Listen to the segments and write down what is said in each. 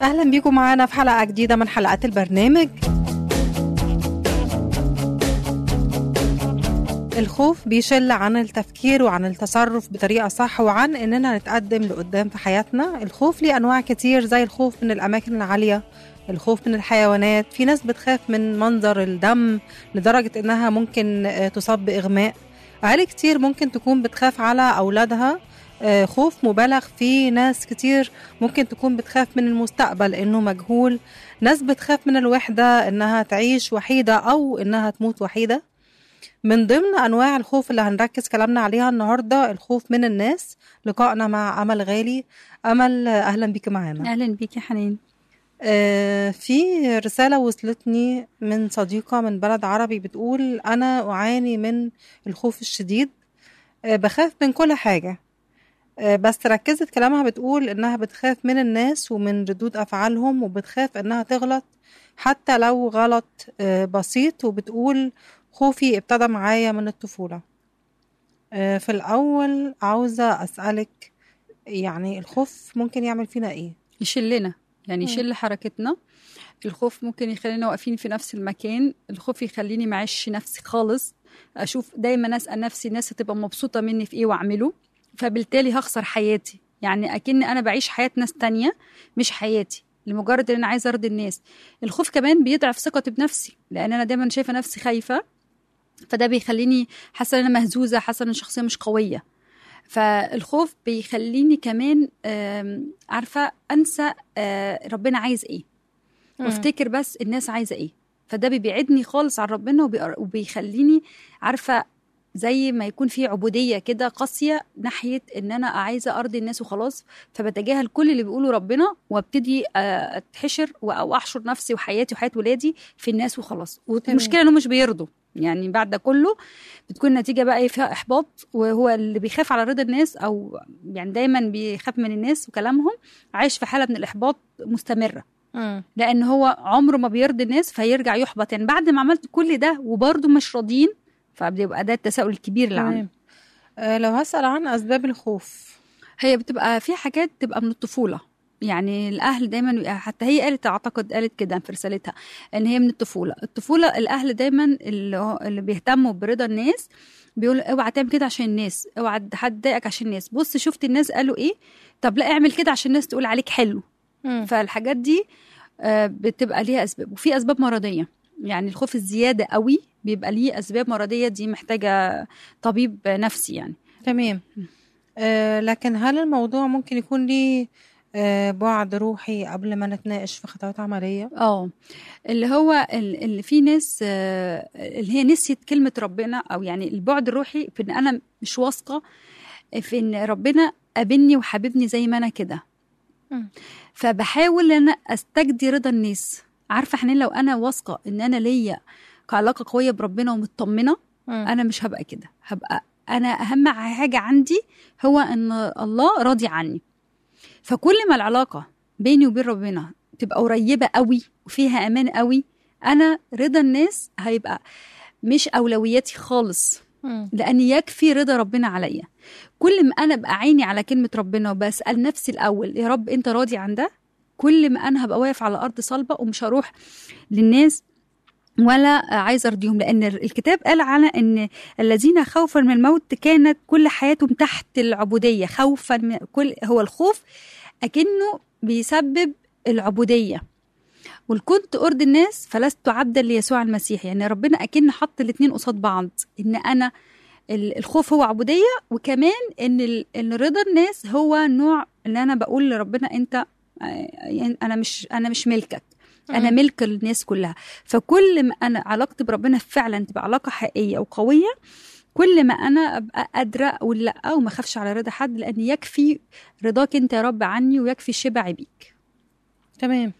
أهلا بيكم معانا في حلقة جديدة من حلقات البرنامج الخوف بيشل عن التفكير وعن التصرف بطريقة صح وعن إننا نتقدم لقدام في حياتنا الخوف ليه أنواع كتير زي الخوف من الأماكن العالية الخوف من الحيوانات في ناس بتخاف من منظر الدم لدرجة إنها ممكن آه، تصاب بإغماء أهالي كتير ممكن تكون بتخاف على أولادها آه، خوف مبالغ فيه ناس كتير ممكن تكون بتخاف من المستقبل إنه مجهول ناس بتخاف من الوحدة إنها تعيش وحيدة أو إنها تموت وحيدة من ضمن أنواع الخوف اللي هنركز كلامنا عليها النهاردة الخوف من الناس لقائنا مع أمل غالي أمل آه، أهلا بيك معانا اهلا بيكي يا حنين آه، في رسالة وصلتني من صديقة من بلد عربي بتقول أنا أعاني من الخوف الشديد آه، بخاف من كل حاجة آه، بس ركزت كلامها بتقول إنها بتخاف من الناس ومن ردود أفعالهم وبتخاف إنها تغلط حتى لو غلط آه، بسيط وبتقول خوفي ابتدى معايا من الطفولة آه، في الأول عاوزة أسألك يعني الخوف ممكن يعمل فينا إيه؟ يشلنا يعني مم. يشل حركتنا الخوف ممكن يخلينا واقفين في نفس المكان الخوف يخليني معيش نفسي خالص اشوف دايما اسال نفسي الناس هتبقى مبسوطه مني في ايه واعمله فبالتالي هخسر حياتي يعني اكن انا بعيش حياه ناس تانية مش حياتي لمجرد ان انا عايزه ارضي الناس الخوف كمان بيضعف ثقتي بنفسي لان انا دايما شايفه نفسي خايفه فده بيخليني حاسه ان انا مهزوزه حاسه ان الشخصيه مش قويه فالخوف بيخليني كمان آم، عارفه انسى آه، ربنا عايز ايه وافتكر بس الناس عايزه ايه فده بيبعدني خالص عن ربنا وبيقر- وبيخليني عارفه زي ما يكون في عبوديه كده قاسيه ناحيه ان انا عايزه ارضي الناس وخلاص فبتجاهل كل اللي بيقوله ربنا وابتدي آه، اتحشر و- او احشر نفسي وحياتي وحياه ولادي في الناس وخلاص والمشكله انهم مش بيرضوا يعني بعد ده كله بتكون النتيجه بقى إيه؟ فيها احباط وهو اللي بيخاف على رضا الناس او يعني دايما بيخاف من الناس وكلامهم عايش في حاله من الاحباط مستمره مم. لان هو عمره ما بيرضي الناس فيرجع يحبط يعني بعد ما عملت كل ده وبرضه مش راضيين فبيبقى ده التساؤل الكبير اللي عنده تمام آه، لو هسأل عن أسباب الخوف هي بتبقى في حاجات تبقى من الطفوله يعني الاهل دايما حتى هي قالت اعتقد قالت كده في رسالتها ان هي من الطفوله الطفوله الاهل دايما اللي, هو- اللي بيهتموا برضا الناس بيقول اوعى تعمل كده عشان الناس اوعى حد ضايقك عشان الناس بص شفت الناس قالوا ايه طب لا اعمل كده عشان الناس تقول عليك حلو فالحاجات دي آه، بتبقى ليها اسباب وفي اسباب مرضيه يعني الخوف الزياده قوي بيبقى ليه اسباب مرضيه دي محتاجه طبيب نفسي يعني تمام آه لكن هل الموضوع ممكن يكون ليه آه بعد روحي قبل ما نتناقش في خطوات عملية؟ اه اللي هو ال- اللي في ناس آه، اللي هي نسيت كلمه ربنا او يعني البعد الروحي في ان انا مش واثقه في ان ربنا قابلني وحبيبني زي ما انا كده مم. فبحاول ان انا استجدي رضا الناس عارفه حنين لو انا واثقه ان انا ليا علاقه قويه بربنا ومطمنه انا مش هبقى كده هبقى انا اهم حاجه عندي هو ان الله راضي عني فكل ما العلاقه بيني وبين ربنا تبقى قريبه قوي وفيها امان قوي انا رضا الناس هيبقى مش اولوياتي خالص مم. لان يكفي رضا ربنا عليا كل ما انا ابقى عيني على كلمه ربنا وبسال نفسي الاول يا رب انت راضي عن ده كل ما انا هبقى واقف على ارض صلبه ومش هروح للناس ولا عايزه ارضيهم لان الكتاب قال على ان الذين خوفا من الموت كانت كل حياتهم تحت العبوديه خوفا من كل هو الخوف اكنه بيسبب العبوديه والكنت ارضي الناس فلست عبدا ليسوع المسيح يعني ربنا اكن حط الاتنين قصاد بعض ان انا ال- الخوف هو عبوديه وكمان ان ال- ان رضا الناس هو نوع اللي انا بقول لربنا انت آه، يعني انا مش انا مش ملكك انا مم. ملك الناس كلها فكل ما انا علاقتي بربنا فعلا تبقى علاقه حقيقيه وقويه كل ما انا ابقى قادره اقول لا وما اخافش على رضا حد لان يكفي رضاك انت يا رب عني ويكفي شبعي بيك تمام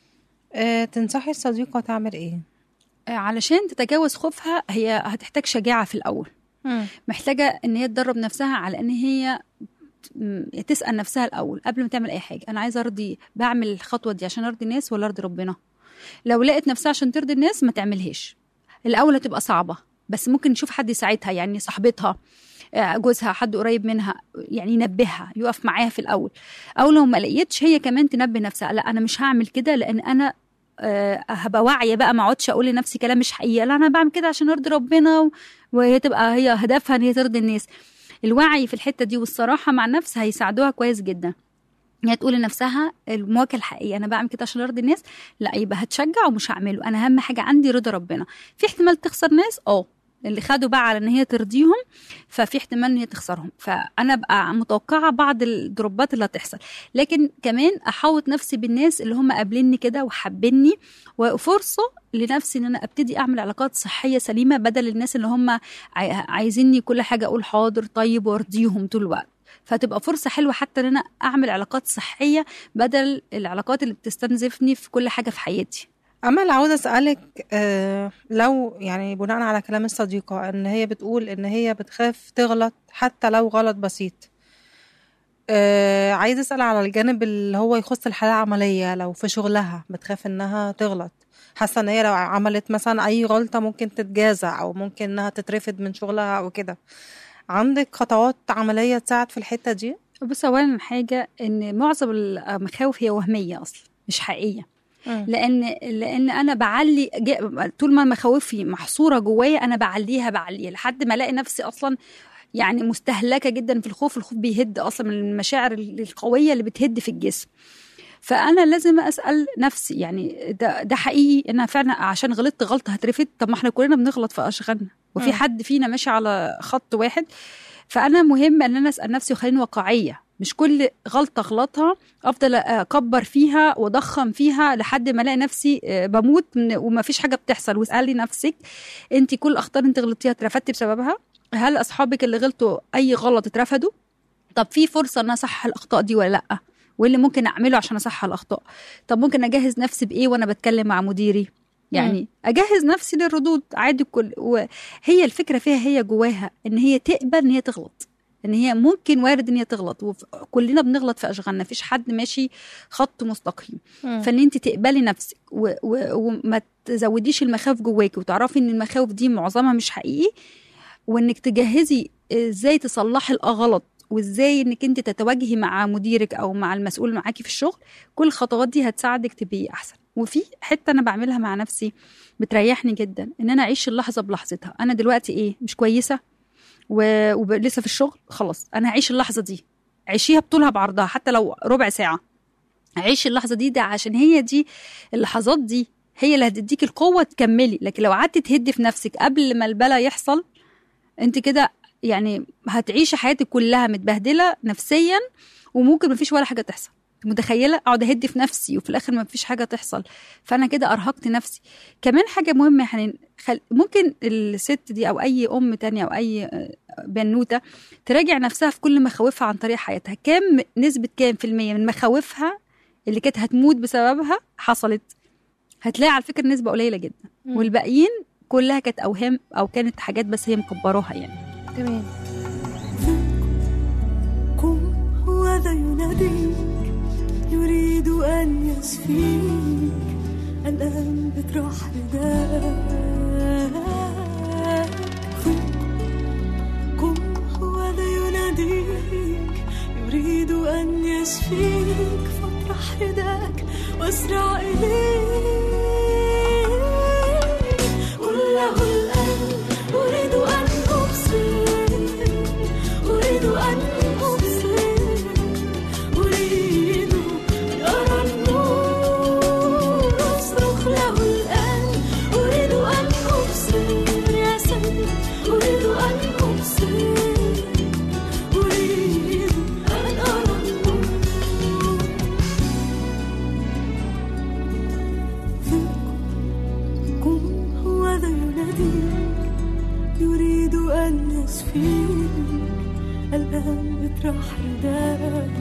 آه تنصحي الصديقة تعمل ايه؟ آه، علشان تتجاوز خوفها هي هتحتاج شجاعه في الاول مم. محتاجه ان هي تدرب نفسها على ان هي م- تسال نفسها الاول قبل ما تعمل اي حاجه انا عايزه ارضي بعمل الخطوه دي عشان ارضي الناس ولا ارضي ربنا لو لقت نفسها عشان ترضي الناس ما تعملهاش الاول هتبقى صعبه بس ممكن نشوف حد يساعدها يعني صاحبتها آه، جوزها حد قريب منها يعني ينبهها يقف معاها في الاول او لو ما لقيتش هي كمان تنبه نفسها لا انا مش هعمل كده لان انا آه، هبقى واعيه بقى ما اقعدش اقول لنفسي كلام مش حقيقي لا انا بعمل كده عشان ارضي ربنا و- وهي تبقى هي هدفها ان هي ترضي الناس الوعي في الحته دي والصراحه مع النفس هيساعدوها كويس جدا هي تقول لنفسها المواجهه الحقيقيه انا بعمل كده عشان ارضي الناس لا يبقى هتشجع ومش هعمله انا اهم حاجه عندي رضا ربنا في احتمال تخسر ناس اه اللي خدوا بقى على ان هي ترضيهم ففي احتمال ان هي تخسرهم فانا ابقى متوقعه بعض الدروبات اللي هتحصل لكن كمان احوط نفسي بالناس اللي هم قابليني كده وحابيني وفرصه لنفسي ان انا ابتدي اعمل علاقات صحيه سليمه بدل الناس اللي هم عاي- عايزيني كل حاجه اقول حاضر طيب وارضيهم طول الوقت فتبقى فرصة حلوة حتى ان انا اعمل علاقات صحية بدل العلاقات اللي بتستنزفني في كل حاجة في حياتي أمل عاوزة أسألك آه لو يعني بناء على كلام الصديقة إن هي بتقول إن هي بتخاف تغلط حتى لو غلط بسيط آه عايزة أسأل على الجانب اللي هو يخص الحالة العملية لو في شغلها بتخاف إنها تغلط حاسة إن هي لو عملت مثلا أي غلطة ممكن تتجازى أو ممكن إنها تترفد من شغلها أو كده عندك خطوات عملية تساعد في الحتة دي؟ بص اولا حاجة ان معظم المخاوف هي وهمية اصلا مش حقيقية لان لان انا بعلي جا- طول ما مخاوفي محصوره جوايا انا بعليها بعليها لحد ما الاقي نفسي اصلا يعني مستهلكه جدا في الخوف الخوف بيهد اصلا من المشاعر القويه اللي بتهد في الجسم فانا لازم اسال نفسي يعني ده ده حقيقي انا فعلا عشان غلطت غلطه هترفد طب ما احنا كلنا بنغلط في اشغالنا وفي مم. حد فينا ماشي على خط واحد فانا مهم ان انا اسال نفسي وخليني واقعيه مش كل غلطه اغلطها افضل اكبر فيها واضخم فيها لحد ما الاقي نفسي آه، بموت من- وما فيش حاجه بتحصل واسالي نفسك انت كل اخطاء انت غلطتيها اترفدتي بسببها هل اصحابك اللي غلطوا اي غلط اترفدوا طب في فرصه ان أنا اصحح الاخطاء دي ولا لا وايه اللي ممكن اعمله عشان اصحح الاخطاء طب ممكن اجهز نفسي بايه وانا بتكلم مع مديري يعني اجهز نفسي للردود عادي كل وهي الفكره فيها هي جواها ان هي تقبل ان هي تغلط ان هي ممكن وارد ان هي تغلط وكلنا بنغلط في اشغالنا مفيش حد ماشي خط مستقيم فان انت تقبلي نفسك و... و... وما تزوديش المخاوف جواكي وتعرفي ان المخاوف دي معظمها مش حقيقي وانك تجهزي ازاي تصلحي الغلط وازاي انك انت تتواجهي مع مديرك او مع المسؤول معاكي في الشغل كل الخطوات دي هتساعدك تبقي احسن وفي حته انا بعملها مع نفسي بتريحني جدا ان انا اعيش اللحظه بلحظتها انا دلوقتي ايه مش كويسه و- ولسه في الشغل خلاص انا هعيش اللحظه دي عيشيها بطولها بعرضها حتى لو ربع ساعه عيشي اللحظه دي ده عشان هي دي اللحظات دي هي اللي هتديك القوه تكملي لكن لو قعدتي تهدي في نفسك قبل ما البلا يحصل انت كده يعني هتعيشي حياتك كلها متبهدله نفسيا وممكن مفيش ولا حاجه تحصل متخيله اقعد اهدي في نفسي وفي الاخر ما فيش حاجه تحصل فانا كده ارهقت نفسي كمان حاجه مهمه يعني خل... ممكن الست دي او اي ام تانية او اي آه، بنوته تراجع نفسها في كل مخاوفها عن طريق حياتها كام نسبه كام في الميه من مخاوفها اللي كانت هتموت بسببها حصلت هتلاقي على فكره نسبه قليله جدا مم. والباقيين كلها كانت اوهام او كانت حاجات بس هي مكبراها يعني تمام قم هو ذا يناديك يريد أن يشفيك الآن بتراح رداك قم هو ذا يناديك يريد أن يشفيك فاطرح رداك واسرع إليه قل له الآن أريد أن أبصر أريد أن أبصر أريد أن أرى النور أصرخ له الآن أريد أن أبصر يا سيد أريد أن أبصر أريد أن أرى النور قم هو ذا يناديك يريد أن يشفيك الآن بتراح رداك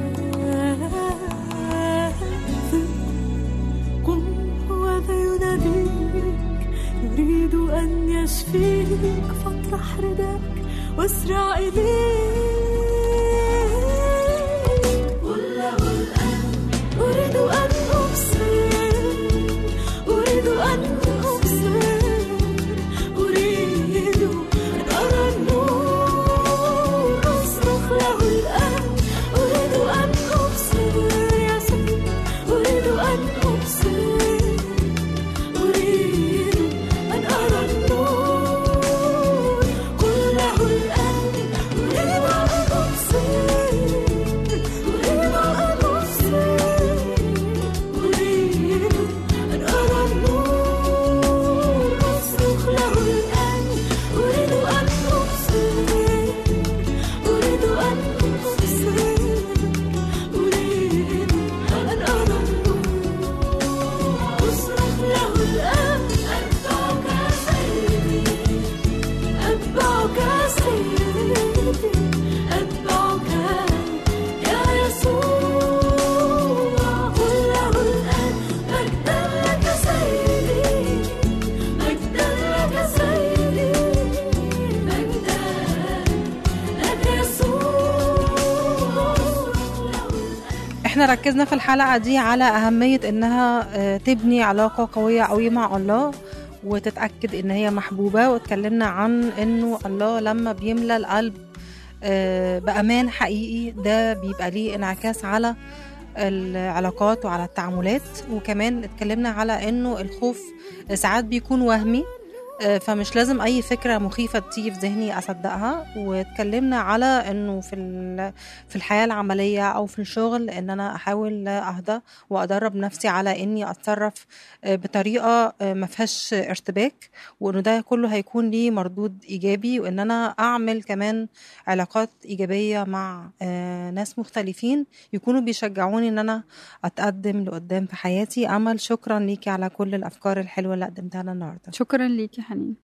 قم هو ذا يناديك يريد أن يشفيك فاطرح رداك واسرع إليه قل له الآن أريد أن أبصر أريد أن أبصر أريد أن أرى النور ركزنا في الحلقة دي على أهمية إنها آه، تبني علاقة قوية قوي مع الله وتتأكد إن هي محبوبة واتكلمنا عن إنه الله لما بيملى القلب آه، بأمان حقيقي ده بيبقى ليه انعكاس على العلاقات وعلى التعاملات وكمان اتكلمنا على إنه الخوف ساعات بيكون وهمي آه، فمش لازم اي فكره مخيفه تيجي في ذهني اصدقها واتكلمنا على انه في ال- في الحياه العمليه او في الشغل ان انا احاول اهدى وادرب نفسي على اني اتصرف آه، بطريقه آه، ما فيهاش ارتباك وانه ده كله هيكون ليه مردود ايجابي وان انا اعمل كمان علاقات ايجابيه مع آه، ناس مختلفين يكونوا بيشجعوني ان انا اتقدم لقدام في حياتي امل شكرا ليكي على كل الافكار الحلوه اللي قدمتها لنا النهارده شكرا ليكي حنين